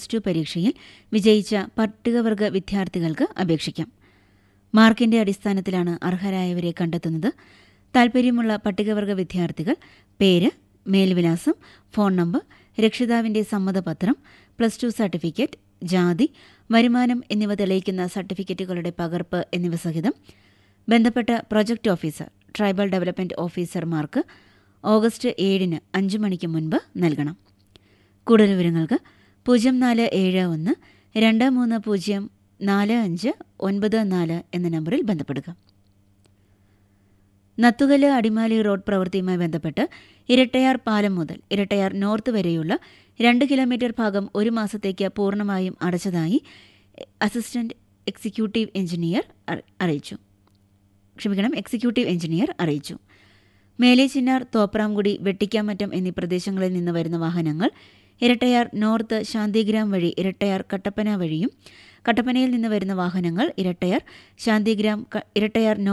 plus two പരീക്ഷയിൽ വിജയിച്ച പട്ടികവർഗ വിദ്യാർത്ഥികൾക്ക് അപേക്ഷിക്കാം മാർക്കിന്റെ അടിസ്ഥാനത്തിലാണ് അർഹരായവരെ കണ്ടെത്തുന്നത് താൽപ്പര്യമുള്ള പട്ടികവർഗ വിദ്യാർത്ഥികൾ പേര് മേൽവിലാസം ഫോൺ നമ്പർ രക്ഷിതാവിന്റെ സമ്മതപത്രം പ്ലസ് ടു സർട്ടിഫിക്കറ്റ് ജാതി വരുമാനം എന്നിവ തെളിയിക്കുന്ന സർട്ടിഫിക്കറ്റുകളുടെ പകർപ്പ് എന്നിവ സഹിതം ബന്ധപ്പെട്ട പ്രൊജക്ട് ഓഫീസർ ട്രൈബൽ ഡെവലപ്മെന്റ് ഓഫീസർമാർക്ക് ഓഗസ്റ്റ് ഏഴിന് അഞ്ച് മണിക്ക് മുൻപ് നൽകണം കൂടുതൽ വിവരങ്ങൾക്ക് പൂജ്യം നാല് ഏഴ് ഒന്ന് രണ്ട് മൂന്ന് പൂജ്യം നാല് അഞ്ച് ഒൻപത് നാല് എന്ന നമ്പറിൽ ബന്ധപ്പെടുക നത്തുകല് അടിമാലി റോഡ് പ്രവൃത്തിയുമായി ബന്ധപ്പെട്ട് ഇരട്ടയാർ പാലം മുതൽ ഇരട്ടയാർ നോർത്ത് വരെയുള്ള രണ്ട് കിലോമീറ്റർ ഭാഗം ഒരു മാസത്തേക്ക് പൂർണ്ണമായും അടച്ചതായി അസിസ്റ്റന്റ് എക്സിക്യൂട്ടീവ് എഞ്ചിനീയർ അറിയിച്ചു ക്ഷമിക്കണം എക്സിക്യൂട്ടീവ് എഞ്ചിനീയർ അറിയിച്ചു മേലെ ചിന്നാർ തോപ്രാംകുടി വെട്ടിക്കാമറ്റം എന്നീ പ്രദേശങ്ങളിൽ നിന്ന് വരുന്ന വാഹനങ്ങൾ ഇരട്ടയാർ നോർത്ത് ശാന്തിഗ്രാം വഴി ഇരട്ടയാർ കട്ടപ്പന വഴിയും കട്ടപ്പനയിൽ നിന്ന് വരുന്ന വാഹനങ്ങൾ ഇരട്ടയാർ ശാന്തിഗ്രാം ഇരട്ടയാർ